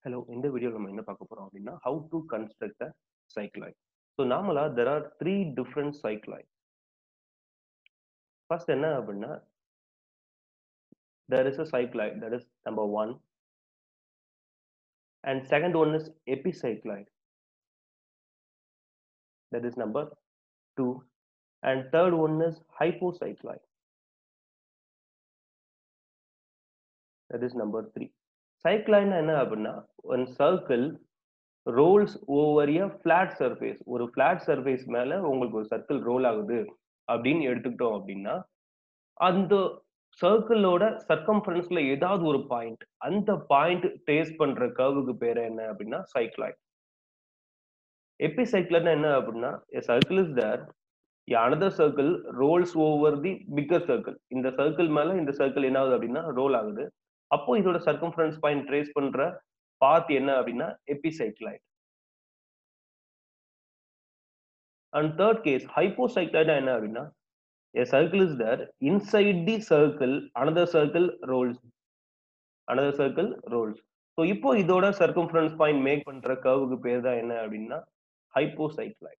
Hello இந்த வீடியோவில் நம்ம என்ன பார்க்க போறோம் அப்படின்னா how to construct a cycloid so நார்மலா there are three different cycloid first என்ன அப்படின்னா there is a cycloid that is number one and second one is epicycloid that is number two and third one is hypocycloid that is number three cycloid என்ன அப்படின்னா one circle rolls over a flat surface ஒரு flat surface மேல உங்களுக்கு ஒரு circle roll ஆகுது அப்படின்னு எடுத்துக்கிட்டோம் அப்படின்னா அந்த சர்க்கிளோட சர்க்கம்ஃபரன்ஸ்ல ஏதாவது ஒரு பாயிண்ட் அந்த பாயிண்ட் டேஸ் பண்ற கர்வுக்கு பேர் என்ன அப்படின்னா சைக்ளாய்ட் எபிசைக்ளர்னா என்ன அப்படின்னா circle is there another circle rolls over the bigger circle இந்த சர்க்கிள் மேல இந்த சர்க்கிள் என்ன ஆகுது அப்படின்னா ரோல் ஆகுது அப்போ இதோட சர்க்கம்ஃபரன்ஸ் பாயிண்ட் ட்ரேஸ் பண்ற பாத் என்ன அப்படின்னா epicycloid and third case hypocycloid என்ன அப்படின்னா a circle is there inside the circle another circle rolls another circle rolls so இப்போ இதோட circumference point மேக் பண்ற கர்வுக்கு பேர் தான் என்ன அப்படின்னா hypocycloid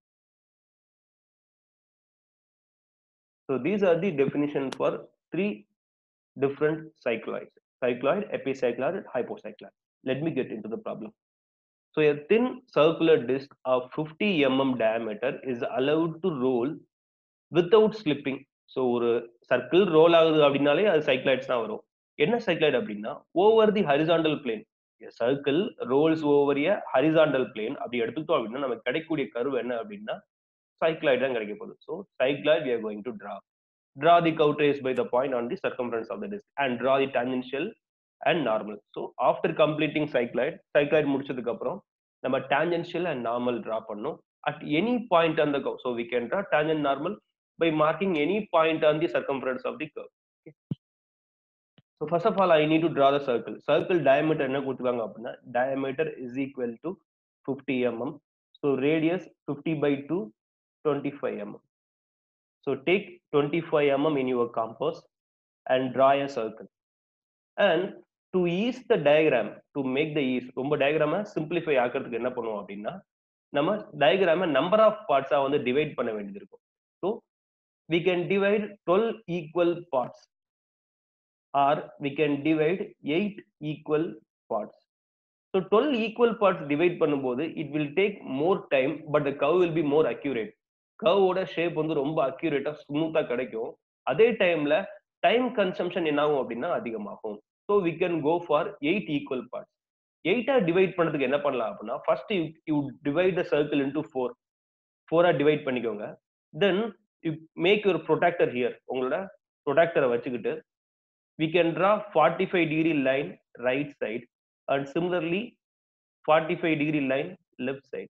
so these are the definition for three different cycloids cycloid epicycloid and hypocycloid let me get into the problem so a thin circular disc of 50 mm diameter is allowed to roll without slipping so ஒரு circle roll ஆகுது அப்படின்னாலே அது cycloids தான் வரும் என்ன cycloid அப்படின்னா over the horizontal plane circle rolls over a horizontal plane அப்படி எடுத்துக்கிட்டோம் அப்படின்னா நமக்கு கிடைக்கக்கூடிய கருவு என்ன அப்படின்னா சைக்ளைட் தான் கிடைக்க போகுது so cycloid we are going to draw draw the curve trace by the point on the circumference of the disc and draw the tangential and normal so after completing cycloid cycloid முடிச்சதுக்கு அப்புறம் நம்ம tangential and normal draw பண்ணோம் at any point அந்த curve so we can draw tangent normal by marking any point on the circumference of the curve. Okay. So first of all, I need to draw the circle. Circle diameter என்ன கொடுத்துருக்காங்க அப்படின்னா diameter is equal to 50 mm. So radius 50 by 2, 25 mm. So take 25 mm in your compass and draw a circle. And to ease the diagram, to make the ease, ரொம்ப diagram simplify ஆக்கிறதுக்கு என்ன பண்ணுவோம் அப்படின்னா நம்ம diagram number of parts வந்து divide பண்ண வேண்டியது இருக்கும் so we can divide 12 equal parts or we can divide 8 equal parts. So 12 equal parts divide பண்ணும்போது it will take more time but the curve will be more accurate. கர்வோட shape வந்து ரொம்ப accurate ஸ்மூத்தா கிடைக்கும் அதே டைம்ல டைம் கன்சம்ஷன் என்ன ஆகும் அப்படின்னா அதிகமாகும் so we can go for eight equal parts எயிட்டா டிவைட் பண்ணதுக்கு என்ன பண்ணலாம் அப்படின்னா first you you divide the circle into four ஃபோரா டிவைட் பண்ணிக்கோங்க then you make your protractor here உங்களோட ப்ரொடக்டரை வச்சுக்கிட்டு we can draw forty five degree line right side and similarly forty five degree line left side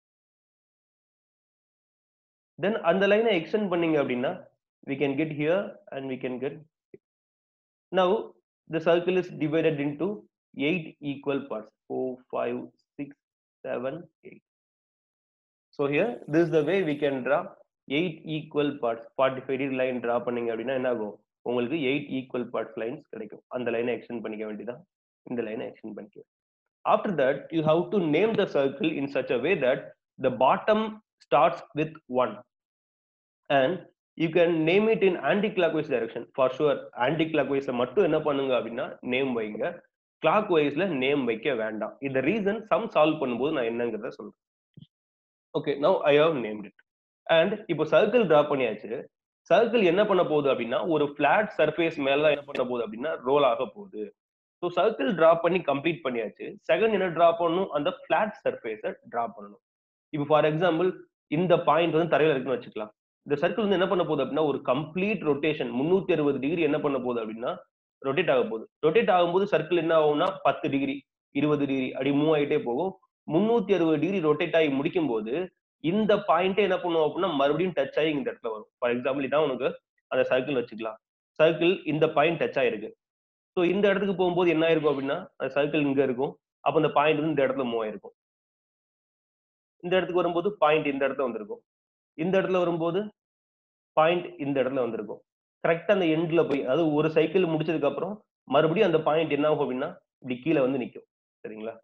then அந்த லைனை extend பண்ணீங்க அப்படின்னா we can get here and we can get now the circle is divided into eight equal parts four five six seven eight so here this the way we can draw eight equal parts forty five degree line draw பண்ணீங்க அப்படின்னா என்ன ஆகும் உங்களுக்கு eight equal parts lines கிடைக்கும் அந்த லைனை extend பண்ணிக்க வேண்டியதான் இந்த லைனை எக்ஸ்டெண்ட் பண்ணிக்க after that you have to name the circle in such a way that the bottom starts with one and you can name it in anticlockwise direction for sure ஆன்டி கிளாக் வைஸ்ல மட்டும் என்ன பண்ணுங்க அப்படின்னா name வைங்க clock வைஸ்ல name வைக்க வேண்டாம் இந்த ரீசன் சம் சால்வ் பண்ணும்போது நான் என்னங்கிறத சொல்றேன் okay now I have named it and இப்போ சர்க்கிள் டிரா பண்ணியாச்சு சர்க்கிள் என்ன பண்ண போகுது அப்படின்னா ஒரு பிளாட் சர்ஃபேஸ் மேல என்ன பண்ண போகுது அப்படின்னா ரோல் ஆக போகுது ஸோ சர்க்கிள் டிரா பண்ணி கம்ப்ளீட் பண்ணியாச்சு செகண்ட் என்ன டிரா பண்ணணும் அந்த பிளாட் சர்ஃபேஸை டிரா பண்ணணும் இப்போ ஃபார் எக்ஸாம்பிள் இந்த பாயிண்ட் வந்து தரையில இருக்குன்னு வச்சுக்கலாம் இந்த சர்க்கிள் வந்து என்ன பண்ண போகுது அப்படின்னா ஒரு கம்ப்ளீட் ரொட்டேஷன் முன்னூத்தி அறுபது டிகிரி என்ன பண்ண போகுது அப்படின்னா ரொட்டேட் ஆக போகுது ரொட்டேட் ஆகும்போது சர்க்கிள் என்ன ஆகும்னா பத்து டிகிரி இருபது டிகிரி அப்படி மூவ் ஆகிட்டே போகும் முன்னூத்தி அறுபது டிகிரி ரொட்டேட் ஆகி முடிக்கும் போது இந்த பாயிண்டே என்ன பண்ணுவோம் அப்படின்னா மறுபடியும் டச் ஆகி இந்த இடத்துல வரும் ஃபார் எக்ஸாம்பிள் இதான் உனக்கு அந்த சர்க்கிள் வச்சுக்கலாம் சர்க்கிள் இந்த பாயிண்ட் டச் ஆயிருக்கு ஸோ இந்த இடத்துக்கு போகும்போது என்ன ஆயிருக்கும் அப்படின்னா அந்த சர்க்கிள் இங்க இருக்கும் அப்போ இந்த பாயிண்ட் வந்து இந்த இடத்துல மூவ் ஆயிருக்கும் இந்த இடத்துக்கு வரும்போது பாயிண்ட் இந்த இடத்துல வந்திருக்கும் இந்த இடத்துல வரும்போது பாயிண்ட் இந்த இடத்துல வந்திருக்கும் கரெக்டா அந்த எண்ட்ல போய் அதாவது ஒரு சைக்கிள் முடிச்சதுக்கு அப்புறம் மறுபடியும் அந்த பாயிண்ட் என்ன ஆகும் அப்படின்னா இப்படி கீழே வந்து நிற்கும் சரிங்களா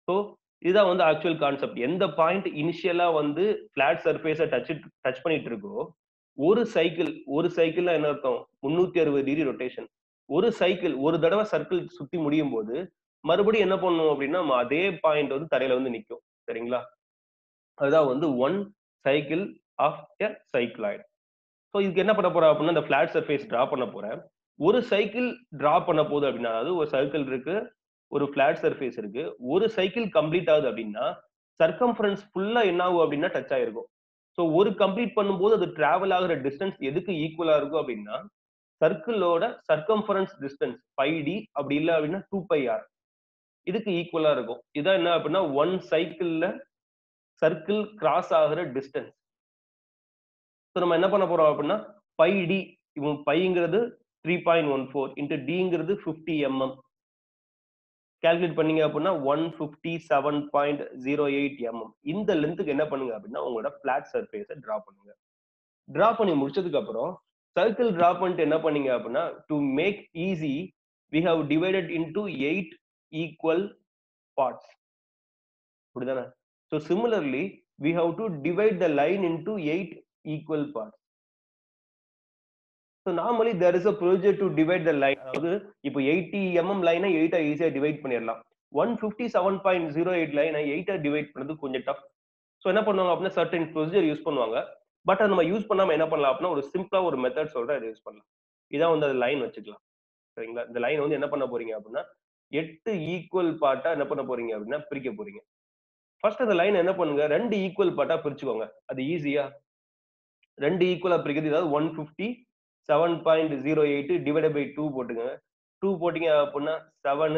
ஸோ இதுதான் வந்து ஆக்சுவல் கான்செப்ட் எந்த பாயிண்ட் இனிஷியலா வந்து பிளாட் சர்ஃபேஸை டச் டச் பண்ணிட்டு இருக்கோ ஒரு சைக்கிள் ஒரு சைக்கிள்ல என்ன அர்த்தம் முன்னூத்தி அறுபது டிகிரி ரொட்டேஷன் ஒரு சைக்கிள் ஒரு தடவை சர்க்கிள் சுத்தி முடியும் போது மறுபடியும் என்ன பண்ணும் அப்படின்னா நம்ம அதே பாயிண்ட் வந்து தரையில வந்து நிற்கும் சரிங்களா அதுதான் வந்து one cycle of a cycloid so இதுக்கு என்ன பண்ண போறேன் அப்படின்னா இந்த பிளாட் சர்ஃபேஸ் டிரா பண்ண போறேன் ஒரு சைக்கிள் டிரா பண்ண போகுது அப்படின்னா அதாவது ஒரு சர்க்கிள் இருக்கு ஒரு பிளாட் சர்ஃபேஸ் இருக்கு ஒரு சைக்கிள் கம்ப்ளீட் ஆகுது அப்படின்னா சர்க்கம்ஃபரன்ஸ் ஃபுல்லா என்ன ஆகும் அப்படின்னா டச் ஆயிருக்கும் ஸோ ஒரு கம்ப்ளீட் பண்ணும்போது அது டிராவல் ஆகுற டிஸ்டன்ஸ் எதுக்கு ஈக்குவலா இருக்கும் அப்படின்னா சர்க்கிளோட சர்க்கம்ஃபரன்ஸ் டிஸ்டன்ஸ் ஃபைவ் டி அப்படி இல்லை அப்படின்னா டூ பை ஆர் இதுக்கு ஈக்குவலா இருக்கும் இதான் என்ன அப்படின்னா ஒன் சைக்கிள்ல சர்க்கிள் கிராஸ் ஆகுற டிஸ்டன்ஸ் ஸோ நம்ம என்ன பண்ண போறோம் அப்படின்னா பை டி இவன் பைங்கிறது three point one four into டிங்கிறது ஃபிஃப்டி எம்எம் கால்குலேட் பண்ணீங்க அப்படின்னா one fifty seven point zero eight mm இந்த லென்த்துக்கு என்ன பண்ணுங்க அப்படின்னா உங்களோட பிளாட் சர்ஃபேஸை டிரா பண்ணுங்க டிரா பண்ணி முடிச்சதுக்கு அப்புறம் சர்க்கிள் டிரா பண்ணிட்டு என்ன பண்ணீங்க அப்படின்னா to make easy we have divided into eight equal parts அப்படிதானே so similarly we have to divide the line into eight equal parts so normally there is a procedure to divide the line அதாவது இப்போ eighty mm லைனை எயிட்டா ஈஸியாக divide பண்ணிடலாம் one fifty seven point zero eight லைனை எயிட்டா divide பண்ணுறது கொஞ்சம் டஃப் ஸோ என்ன பண்ணுவாங்க அப்படின்னா சர்டன் ப்ரொசீஜர் யூஸ் பண்ணுவாங்க பட் அதை நம்ம யூஸ் பண்ணாம என்ன பண்ணலாம் அப்படின்னா ஒரு சிம்பிளா ஒரு மெத்தட் சொல்றேன் அதை யூஸ் பண்ணலாம் இதான் வந்து அது லைன் வச்சுக்கலாம் சரிங்களா இந்த லைன் வந்து என்ன பண்ண போறீங்க அப்படின்னா எட்டு ஈக்குவல் பார்ட்டா என்ன பண்ண போறீங்க அப்படின்னா பிரிக்க போறீங்க ஃபர்ஸ்ட் அந்த லைன் என்ன பண்ணுங்க ரெண்டு ஈக்குவல் பார்ட்டா பிரிச்சுக்கோங்க அது ஈஸியா ரெண்டு ஈக்குவலா பிரிக்கிறது ஏதாவது one fifty seven point zero eight divide by two போட்டுங்க டூ போட்டீங்க அப்படின்னா seven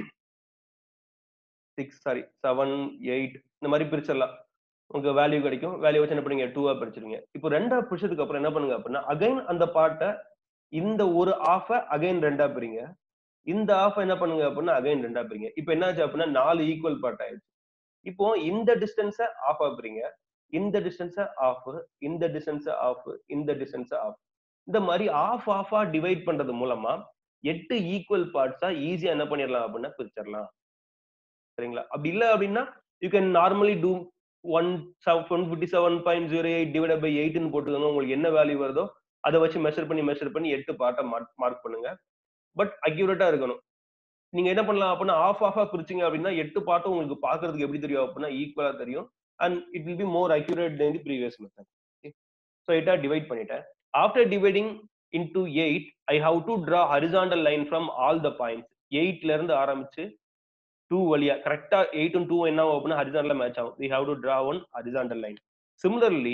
six sorry seven eight இந்த மாதிரி பிரிச்சிடலாம் உங்களுக்கு வேல்யூ கிடைக்கும் வேல்யூ வச்சு என்ன பண்ணுங்க டூவா பிரிச்சிருங்க இப்போ ரெண்டா பிரிச்சதுக்கு அப்புறம் என்ன பண்ணுங்க அப்படின்னா அகைன் அந்த பார்ட்டை இந்த ஒரு ஆஃப அகைன் ரெண்டா பிரிங்க இந்த ஆஃப் என்ன பண்ணுங்க அப்படின்னா அகைன் ரெண்டா பிரிங்க இப்போ என்னாச்சு அப்படின்னா நாலு ஈக்குவல் பார்ட் ஆயிடுச்சு இப்போ இந்த டிஸ்டன்ஸை ஆஃப் பிரிங்க இந்த டிஸ்டன்ஸை ஆஃப் இந்த டிஸ்டன்ஸை ஆஃப் இந்த டிஸ்டன்ஸை ஆஃப் இந்த மாதிரி ஆஃப் ஆஃபா டிவைட் பண்றது மூலமா எட்டு ஈக்குவல் பார்ட்ஸா ஈஸியா என்ன பண்ணிடலாம் அப்படின்னா பிரிச்சிடலாம் சரிங்களா அப்படி இல்லை அப்படின்னா you can normally do one one fifty seven point zero eight divide by எயிட்னு போட்டுக்கோங்க உங்களுக்கு என்ன வேல்யூ வருதோ அதை வச்சு மெஷர் பண்ணி மெஷர் பண்ணி எட்டு பார்ட்டை மார்க் மார்க் பண்ணுங்க பட் அக்யூரேட்டா இருக்கணும் நீங்க என்ன பண்ணலாம் அப்படின்னா ஆஃப் ஆஃபா பிரிச்சிங்க அப்படின்னா எட்டு பாட்டும் உங்களுக்கு பாக்குறதுக்கு எப்படி தெரியும் அப்படின்னா ஈக்குவலா தெரியும் and it will be more accurate then the previous method so எட்டா டிவைட் பண்ணிட்டேன் after dividing into eight I have to draw horizontal line from all the points எயிட்ல இருந்து ஆரம்பிச்சு டூ வழியா கரெக்டா எயிட்டும் டூ என்ன ஆகும் அப்படின்னா ஹரிசாண்டல் மேட்ச் ஆகும் we have to draw one horizontal line similarly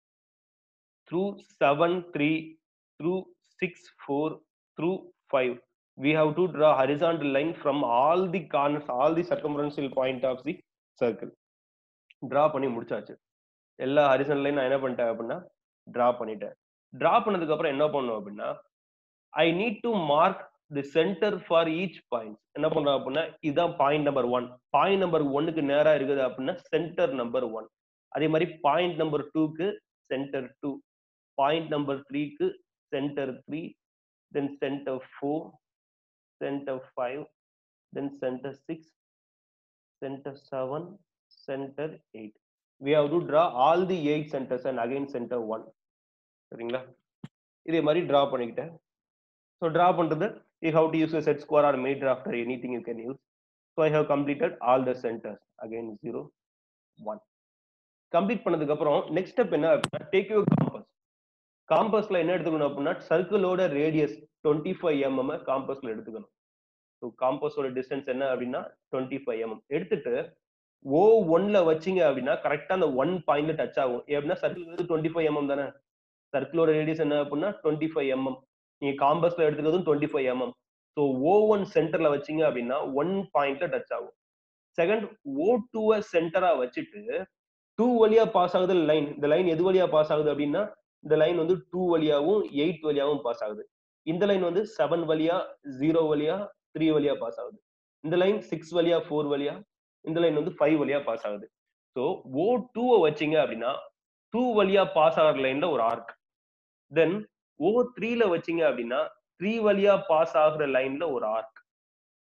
through seven three through six four through five we have to draw horizontal line from all the corners all the circumferential point of the circle draw பண்ணி முடிச்சாச்சு எல்லா Harrison line நான் என்ன பண்ணிட்டேன் அப்படின்னா draw பண்ணிட்டேன் draw பண்ணதுக்கு அப்புறம் என்ன பண்ணும் அப்படின்னா I need to mark the center for each point என்ன பண்றோம் அப்படின்னா இதுதான் point number one point number ஒன்னுக்கு நேரா இருக்குது அப்படின்னா சென்டர் நம்பர் ஒன் அதே மாதிரி பாயிண்ட் நம்பர் டூக்கு சென்டர் டூ பாயிண்ட் நம்பர் த்ரீக்கு center three then center four center 5 then center 6 center 7 center 8 we have to draw all the eight centers and again center 1 சரிங்களா இதே மாதிரி draw பண்ணிக்கிட்டேன் so draw பண்றது you have to use a set square or meter after anything you can use so i have completed all the centers again 0 1 complete பண்ணதுக்கு அப்புறம் next step என்ன அப்படின்னா take you compass காம்பஸ்ல என்ன எடுத்துக்கணும் அப்படின்னா சர்க்கிளோட ரேடியஸ் டுவெண்ட்டி ஃபைவ் எம்எம் காம்பஸ்ல எடுத்துக்கணும் ஸோ காம்பஸோட டிஸ்டன்ஸ் என்ன அப்படின்னா டுவெண்ட்டி ஃபைவ் எம்எம் எடுத்துட்டு ஓ ஒன்ல வச்சிங்க அப்படின்னா கரெக்டா அந்த ஒன் பாயிண்ட்ல டச் ஆகும் எப்படின்னா சர்க்கிள் வந்து டுவெண்ட்டி ஃபைவ் எம்எம் தானே சர்க்கிளோட ரேடியஸ் என்ன அப்படின்னா டுவெண்ட்டி ஃபைவ் எம்எம் நீங்க காம்பஸ்ல எடுத்துக்கிறதும் twenty five mm so O one சென்டர்ல வச்சிங்க அப்படின்னா ஒன் பாயிண்ட்ல டச் ஆகும் செகண்ட் ஓ டூவை சென்டரா வச்சுட்டு டூ வழியா பாஸ் ஆகுது லைன் இந்த லைன் எது வழியா பாஸ் ஆகுது அப்படின்னா இந்த லைன் வந்து டூ வழியாவும் எயிட் வழியாவும் பாஸ் ஆகுது இந்த லைன் வந்து செவன் வழியா ஜீரோ வழியா த்ரீ வழியா பாஸ் ஆகுது இந்த லைன் சிக்ஸ் வழியா ஃபோர் வழியா இந்த லைன் வந்து ஃபைவ் வழியா பாஸ் ஆகுது ஸோ ஓ டூவை வச்சிங்க அப்படின்னா டூ வழியா பாஸ் ஆகிற லைன்ல ஒரு ஆர்க் தென் ஓ த்ரீல வச்சிங்க அப்படின்னா த்ரீ வழியா பாஸ் ஆகுற லைன்ல ஒரு ஆர்க்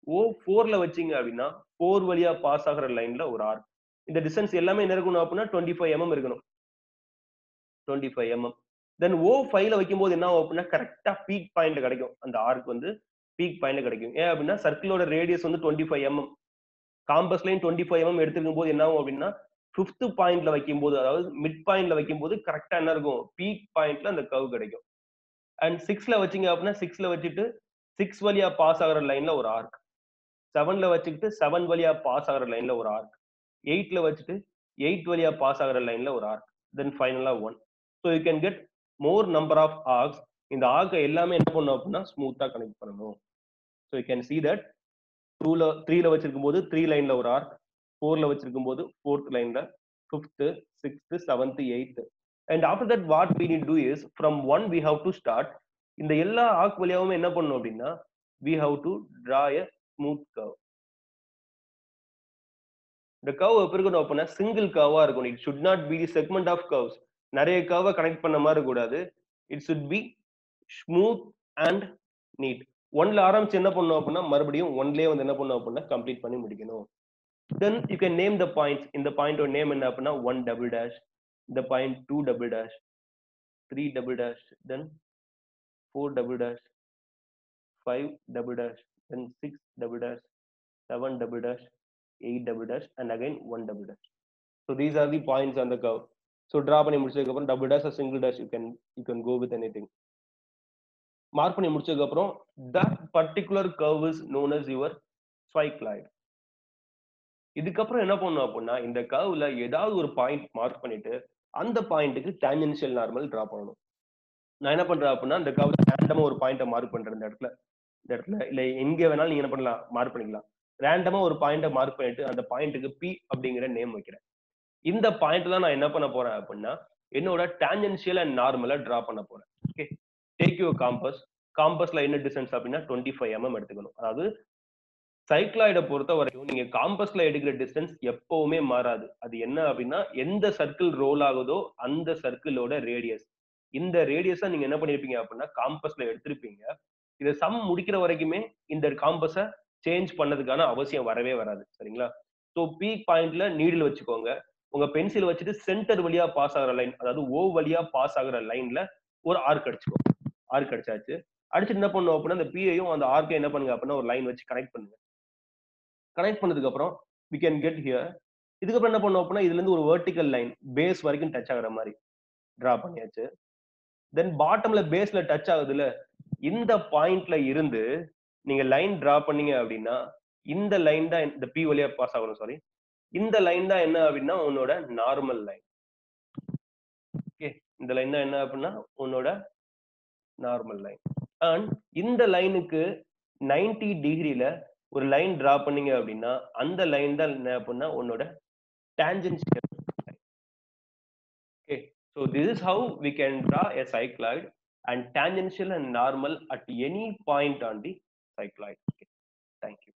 ஓ ஃபோர்ல வச்சீங்க அப்படின்னா ஃபோர் வழியா பாஸ் ஆகிற லைன்ல ஒரு ஆர்க் இந்த டிஸ்டன்ஸ் எல்லாமே என்ன இருக்கணும் அப்படின்னா டுவெண்ட்டி ஃபைவ் எம்எம் இருக்கணும் twenty five mm then O ஃபைவ்ல வைக்கும்போது என்ன ஆகும் அப்படின்னா கரெக்டா பீக் பாயிண்ட் கிடைக்கும் அந்த ஆர்க் வந்து பீக் பாயிண்ட் கிடைக்கும் ஏன் அப்படின்னா சர்க்கிளோட ரேடியஸ் வந்து டுவெண்ட்டி ஃபைவ் எம்எம் காம்பஸ்லையும் டுவெண்ட்டி ஃபைவ் எம்எம் எடுத்துக்கும் போது என்ன ஆகும் அப்படின்னா ஃபிஃப்த் பாயிண்ட்ல வைக்கும்போது அதாவது மிட் பாயிண்ட்ல வைக்கும்போது கரெக்டா என்ன இருக்கும் பீக் பாயிண்ட்ல அந்த கர்வ் கிடைக்கும் அண்ட் சிக்ஸ்ல வச்சீங்க அப்படின்னா சிக்ஸ்ல வச்சுட்டு சிக்ஸ் வழியா பாஸ் ஆகிற லைன்ல ஒரு ஆர்க் செவன்ல வச்சுக்கிட்டு செவன் வழியா பாஸ் ஆகிற லைன்ல ஒரு ஆர்க் எயிட்ல வச்சுட்டு எயிட் வழியா பாஸ் ஆகிற லைன்ல ஒரு ஆர்க் தென் ஃபைனலா one so you can get more number of arcs இந்த ஆர்க்கை எல்லாமே என்ன பண்ணும் அப்படின்னா ஸ்மூத்தா கனெக்ட் பண்ணணும் so you can see that டூல த்ரீல வச்சிருக்கும் போது த்ரீ லைன்ல ஒரு ஆர்க் ஃபோர்ல வச்சிருக்கும் போது ஃபோர்த் லைன்ல fifth sixth seventh eighth and after that what we need to is from one we have to start இந்த எல்லா ஆர்க் வழியாவும் என்ன பண்ணணும் அப்படின்னா we have to draw a smooth curve இந்த கர்வ் எப்படி இருக்கணும் அப்படின்னா சிங்கிள் கர்வா இருக்கணும் it should not be the segment of curves நிறைய கர்வை கனெக்ட் பண்ண மாதிரி கூடாது it should be smooth and need ஒன்ல ஆரம்பிச்சு என்ன பண்ணும் அப்படின்னா மறுபடியும் ஒன்லயே வந்து என்ன பண்ணும் அப்படின்னா கம்ப்ளீட் பண்ணி முடிக்கணும் then you can name the points இந்த பாயிண்டோட நேம் என்ன அப்படின்னா ஒன் டபுள் டேஷ் இந்த point two double dash three double dash then four double dash five double dash then six double dash seven double dash eight double dash and again one double dash so these are the points அந்த curve so draw பண்ணி முடிச்சதுக்கப்புறம் double dash single dash you can you can go with any thing mark பண்ணி முடிச்சதுக்கப்புறம் that particular curve is known as your cycloid இதுக்கப்புறம் என்ன பண்ணும் அப்படின்னா இந்த கர்வ்ல ஏதாவது ஒரு பாயிண்ட் மார்க் பண்ணிட்டு அந்த பாயிண்ட்டுக்கு டேஞ்சென்ஷியல் நார்மல் டிரா பண்ணணும் நான் என்ன பண்றேன் அப்படின்னா இந்த கர்வ்ல ரேண்டமா ஒரு பாயிண்ட்டை மார்க் பண்றேன் இந்த இடத்துல இந்த இடத்துல இல்ல எங்க வேணாலும் நீங்க என்ன பண்ணலாம் மார்க் பண்ணிக்கலாம் ரேண்டமா ஒரு பாயிண்ட்டை மார்க் பண்ணிட்டு அந்த பாயிண்ட்டுக்கு பி அப்படிங்கிற நேம் வைக்கிறேன் இந்த பாயிண்ட் தான் நான் என்ன பண்ண போறேன் அப்படின்னா என்னோட டேஞ்சென்ஷியல் அண்ட் நார்மலா டிரா பண்ண போறேன் ஓகே டேக் யூ காம்பஸ் காம்பஸ்ல என்ன டிஸ்டன்ஸ் அப்படின்னா டுவெண்ட்டி ஃபைவ் எம்எம் எடுத்துக்கணும் அதாவது சைக்ளாய்டை பொறுத்த வரைக்கும் நீங்க காம்பஸ்ல எடுக்கிற டிஸ்டன்ஸ் எப்பவுமே மாறாது அது என்ன அப்படின்னா எந்த சர்க்கிள் ரோல் ஆகுதோ அந்த சர்க்கிளோட ரேடியஸ் இந்த ரேடியஸை நீங்க என்ன பண்ணிருப்பீங்க அப்படின்னா காம்பஸ்ல எடுத்திருப்பீங்க இதை சம் முடிக்கிற வரைக்குமே இந்த காம்பஸை சேஞ்ச் பண்ணதுக்கான அவசியம் வரவே வராது சரிங்களா ஸோ பீக் பாயிண்ட்ல நீடில் வச்சுக்கோங்க உங்க பென்சில் வச்சுட்டு சென்டர் வழியா பாஸ் ஆகிற லைன் அதாவது ஓ வழியா பாஸ் ஆகுற லைன்ல ஒரு ஆர்க் அடிச்சுக்கோங்க ஆர்க் அடிச்சாச்சு அடிச்சுட்டு என்ன பண்ணும் அப்படின்னா அந்த பிஐயும் அந்த ஆர்க்கை என்ன பண்ணுங்க அப்படின்னா ஒரு லைன் வச்சு கனெக்ட் பண்ணுங்க கனெக்ட் பண்ணதுக்கு அப்புறம் வி கேன் கெட் ஹியர் இதுக்கப்புறம் என்ன பண்ணும் அப்படின்னா இதுல இருந்து ஒரு வெர்டிக்கல் லைன் பேஸ் வரைக்கும் டச் ஆகுற மாதிரி டிரா பண்ணியாச்சு தென் பாட்டம்ல பேஸ்ல டச் ஆகுதுல இந்த பாயிண்ட்ல இருந்து நீங்க லைன் டிரா பண்ணீங்க அப்படின்னா இந்த லைன் தான் இந்த பி வழியா பாஸ் ஆகணும் சாரி இந்த லைன் தான் என்ன அப்படின்னா உன்னோட நார்மல் லைன் ஓகே இந்த லைன் தான் என்ன அப்படின்னா உன்னோட நார்மல் லைன் அண்ட் இந்த லைனுக்கு நைன்டி டிகிரில ஒரு லைன் டிரா பண்ணீங்க அப்படின்னா அந்த லைன் தான் என்ன அப்படின்னா உன்னோட tangential okay so this is how we can draw a cycloid and tangential and normal at any point on the cycloid. Okay. Thank you.